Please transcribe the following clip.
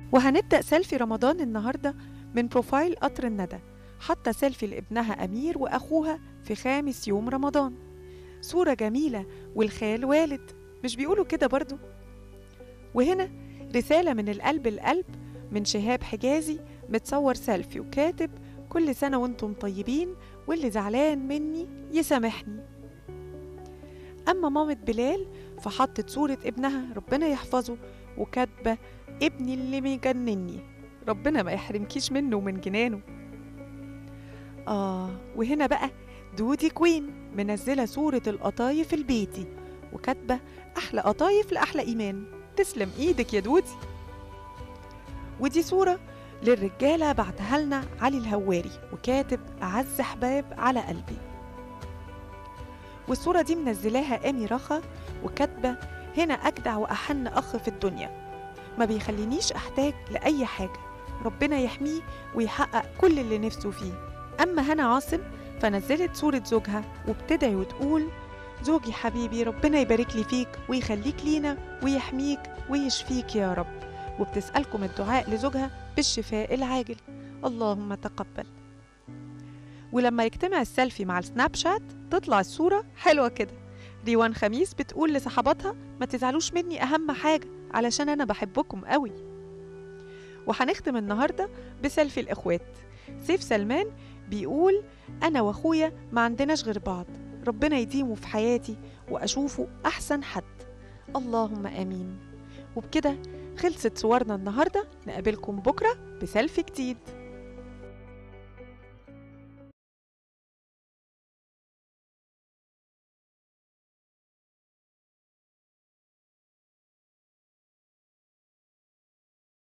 وهنبدأ سيلفي رمضان النهاردة من بروفايل قطر الندى حاطة سيلفي لابنها أمير وأخوها في خامس يوم رمضان صورة جميلة والخال والد مش بيقولوا كده برضو وهنا رسالة من القلب القلب من شهاب حجازي متصور سيلفي وكاتب كل سنة وانتم طيبين واللي زعلان مني يسامحني أما مامة بلال فحطت صورة ابنها ربنا يحفظه وكاتبة ابني اللي مجنني ربنا ما يحرمكيش منه ومن جنانه آه وهنا بقى دودي كوين منزلة صورة القطايف البيتي وكاتبة أحلى قطايف لأحلى إيمان تسلم إيدك يا دودي ودي صورة للرجالة بعتها لنا علي الهواري وكاتب أعز حباب على قلبي والصورة دي منزلاها إيمي رخا وكاتبة هنا أجدع وأحن أخ في الدنيا ما بيخلينيش أحتاج لأي حاجة ربنا يحميه ويحقق كل اللي نفسه فيه أما هنا عاصم فنزلت صورة زوجها وبتدعي وتقول زوجي حبيبي ربنا يبارك لي فيك ويخليك لينا ويحميك ويشفيك يا رب وبتسألكم الدعاء لزوجها بالشفاء العاجل اللهم تقبل ولما يجتمع السيلفي مع السناب شات تطلع الصورة حلوة كده ريوان خميس بتقول لصحباتها ما تزعلوش مني أهم حاجة علشان أنا بحبكم قوي وهنختم النهاردة بسيلفي الإخوات سيف سلمان بيقول أنا وأخويا ما عندناش غير بعض ربنا يديمه في حياتي وأشوفه أحسن حد اللهم آمين وبكده خلصت صورنا النهاردة نقابلكم بكرة بسيلفي جديد